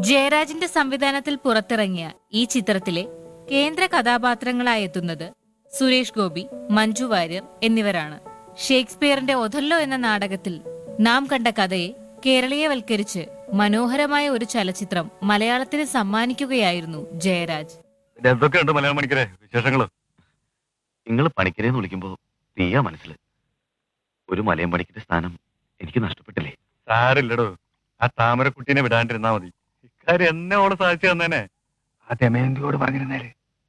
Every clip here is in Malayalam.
ജയരാജിന്റെ സംവിധാനത്തിൽ പുറത്തിറങ്ങിയ ഈ ചിത്രത്തിലെ കേന്ദ്ര കഥാപാത്രങ്ങളായി എത്തുന്നത് സുരേഷ് ഗോപി മഞ്ജു വാര്യർ എന്നിവരാണ് ഷേക്സ്പിയറിന്റെ ഒഥല്ലോ എന്ന നാടകത്തിൽ നാം കണ്ട കഥയെ കേരളീയവൽക്കരിച്ച് മനോഹരമായ ഒരു ചലച്ചിത്രം മലയാളത്തിന് സമ്മാനിക്കുകയായിരുന്നു ജയരാജ് പിന്നെ എന്തൊക്കെയുണ്ട് മലയാളം മണിക്കരെ വിശേഷങ്ങള് നിങ്ങൾ പണിക്കരെന്ന് വിളിക്കുമ്പോ തീയാ മനസ്സിൽ ഒരു മലയം പണിക്കിന്റെ സ്ഥാനം എനിക്ക് നഷ്ടപ്പെട്ടില്ലേ സാരില്ലടോ ആ താമരക്കുട്ടീനെ വിടാണ്ടിരുന്നാ മതി ഇക്കാര്യം എന്നെ ഓള് സാധിച്ചു തന്നേനെ ആ ദമയന്തിയോട് പറഞ്ഞിരുന്നേല്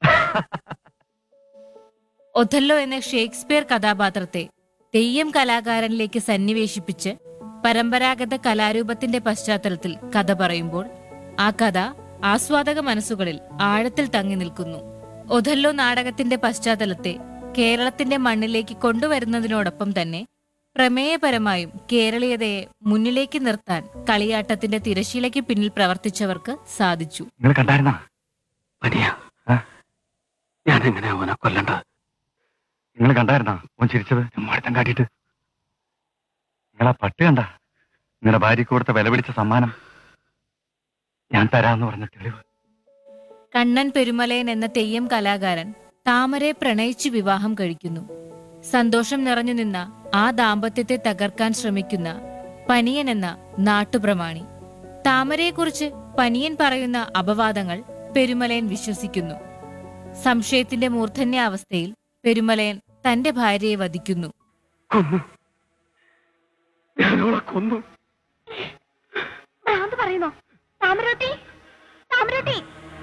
ഒഥല്ലോ എന്ന ഷേക്സ്പിയർ കഥാപാത്രത്തെ തെയ്യം കലാകാരനിലേക്ക് സന്നിവേശിപ്പിച്ച് പരമ്പരാഗത കലാരൂപത്തിന്റെ പശ്ചാത്തലത്തിൽ കഥ പറയുമ്പോൾ ആ കഥ ആസ്വാദക മനസ്സുകളിൽ ആഴത്തിൽ തങ്ങി നിൽക്കുന്നു ഒഥല്ലോ നാടകത്തിന്റെ പശ്ചാത്തലത്തെ കേരളത്തിന്റെ മണ്ണിലേക്ക് കൊണ്ടുവരുന്നതിനോടൊപ്പം തന്നെ പ്രമേയപരമായും കേരളീയതയെ മുന്നിലേക്ക് നിർത്താൻ കളിയാട്ടത്തിന്റെ തിരശീലയ്ക്ക് പിന്നിൽ പ്രവർത്തിച്ചവർക്ക് സാധിച്ചു നിങ്ങൾ കണ്ടായിരുന്നാ പനിയ ആ? ഞാൻ എങ്ങനെ അവനെ കൊല്ലണ്ടത് നിങ്ങൾ കണ്ടായിരുന്നാ ഓൻ ചിരിച്ചത് നമ്മടുത്തം കാട്ടിയിട്ട് നിങ്ങൾ ആ പട്ട് കണ്ട നിങ്ങളുടെ ഭാര്യക്ക് കൊടുത്ത വില പിടിച്ച സമ്മാനം ഞാൻ തരാന്ന് പറഞ്ഞ തെളിവ് കണ്ണൻ പെരുമലയൻ എന്ന തെയ്യം കലാകാരൻ താമരയെ പ്രണയിച്ച് വിവാഹം കഴിക്കുന്നു സന്തോഷം നിറഞ്ഞു നിന്ന ആ ദാമ്പത്യത്തെ തകർക്കാൻ ശ്രമിക്കുന്ന പനിയൻ എന്ന നാട്ടുപ്രമാണി താമരയെക്കുറിച്ച് പനിയൻ പറയുന്ന അപവാദങ്ങൾ പെരുമലയൻ വിശ്വസിക്കുന്നു സംശയത്തിന്റെ മൂർധന്യാവസ്ഥയിൽ പെരുമലയൻ തന്റെ ഭാര്യയെ വധിക്കുന്നു കൊന്നു ഞാനോളെ കൊന്നു ഭ്രാന്ത് പറയുന്നോ താമരോട്ടി താമരോട്ടി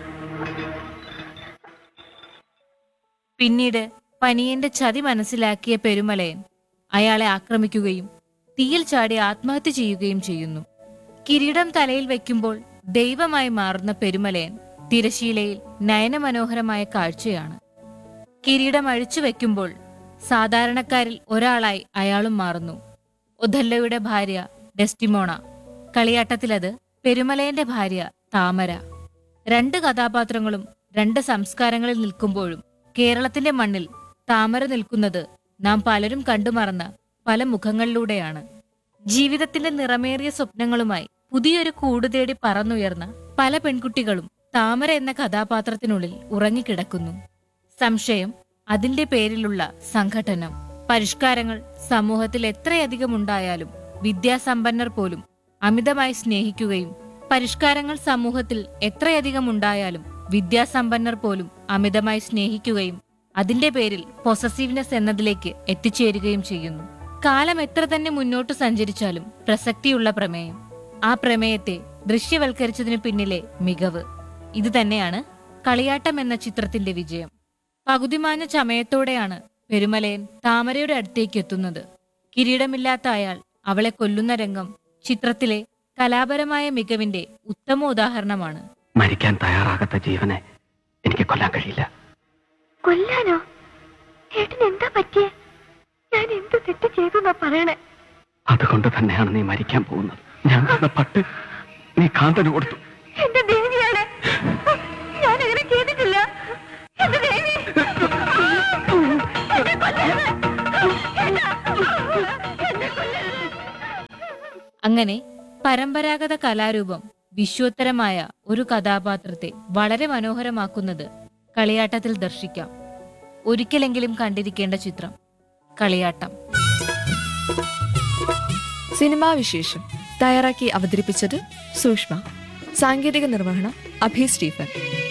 പിന്നീട് പനിയന്റെ ചതി മനസ്സിലാക്കിയ പെരുമലയൻ അയാളെ ആക്രമിക്കുകയും തീയിൽ ചാടി ആത്മഹത്യ ചെയ്യുകയും ചെയ്യുന്നു കിരീടം തലയിൽ വെക്കുമ്പോൾ ദൈവമായി മാറുന്ന പെരുമലയൻ തിരശീലയിൽ നയനമനോഹരമായ കാഴ്ചയാണ് കിരീടം അഴിച്ചു വെക്കുമ്പോൾ സാധാരണക്കാരിൽ ഒരാളായി അയാളും മാറുന്നു ഒഥല്ലോയുടെ ഭാര്യ ഡെസ്റ്റിമോണ കളിയാട്ടത്തിലത് പെരുമലയന്റെ ഭാര്യ താമര രണ്ട് കഥാപാത്രങ്ങളും രണ്ട് സംസ്കാരങ്ങളിൽ നിൽക്കുമ്പോഴും കേരളത്തിന്റെ മണ്ണിൽ താമര നിൽക്കുന്നത് നാം പലരും കണ്ടുമറന്ന പല മുഖങ്ങളിലൂടെയാണ് ജീവിതത്തിന്റെ നിറമേറിയ സ്വപ്നങ്ങളുമായി പുതിയൊരു കൂട് തേടി പറന്നുയർന്ന പല പെൺകുട്ടികളും താമര എന്ന കഥാപാത്രത്തിനുള്ളിൽ ഉറങ്ങിക്കിടക്കുന്നു സംശയം അതിന്റെ പേരിലുള്ള സംഘടനം പരിഷ്കാരങ്ങൾ സമൂഹത്തിൽ എത്രയധികം ഉണ്ടായാലും വിദ്യാസമ്പന്നർ പോലും അമിതമായി സ്നേഹിക്കുകയും പരിഷ്കാരങ്ങൾ സമൂഹത്തിൽ എത്രയധികം ഉണ്ടായാലും വിദ്യാസമ്പന്നർ പോലും അമിതമായി സ്നേഹിക്കുകയും അതിന്റെ പേരിൽ പൊസസീവ്നെസ് എന്നതിലേക്ക് എത്തിച്ചേരുകയും ചെയ്യുന്നു കാലം എത്ര തന്നെ മുന്നോട്ട് സഞ്ചരിച്ചാലും പ്രസക്തിയുള്ള പ്രമേയം ആ പ്രമേയത്തെ ദൃശ്യവൽക്കരിച്ചതിനു പിന്നിലെ മികവ് ഇത് തന്നെയാണ് കളിയാട്ടം എന്ന ചിത്രത്തിന്റെ വിജയം പകുതിമാഞ്ഞ ചമയത്തോടെയാണ് പെരുമലയൻ താമരയുടെ അടുത്തേക്ക് എത്തുന്നത് കിരീടമില്ലാത്ത അയാൾ അവളെ കൊല്ലുന്ന രംഗം ചിത്രത്തിലെ കലാപരമായ മികവിന്റെ ഉത്തമ ഉദാഹരണമാണ് മരിക്കാൻ തയ്യാറാകാത്ത ജീവനെ എനിക്ക് കൊല്ലാൻ കഴിയില്ല കൊല്ലാനോ ഏട്ടന് എന്താ പറ്റിയേ ഞാൻ എന്ത് തെറ്റ് ചെയ്തു എന്നാ പറയണേ അതുകൊണ്ട് തന്നെയാണ് നീ മരിക്കാൻ പോകുന്നത് ഞാൻ തന്ന പട്ട് നീ കാന്തന് കൊടുത്തു എന്റെ ദേവിയാണ് ഞാൻ അങ്ങനെ ചെയ്തിട്ടില്ല എന്റെ ദേവി എന്നെ കൊല്ലരുത്. ഏട്ടാ, എന്നെ കൊല്ലരുത്. അങ്ങനെ പരമ്പരാഗത കലാരൂപം വിശ്വോത്തരമായ ഒരു കഥാപാത്രത്തെ വളരെ മനോഹരമാക്കുന്നത് കളിയാട്ടത്തിൽ ദർശിക്കാം ഒരിക്കലെങ്കിലും കണ്ടിരിക്കേണ്ട ചിത്രം കളിയാട്ടം സിനിമാ വിശേഷം തയ്യാറാക്കി അവതരിപ്പിച്ചത് സൂക്ഷ്മ സാങ്കേതിക നിർവഹണം അഭി സ്റ്റീഫൻ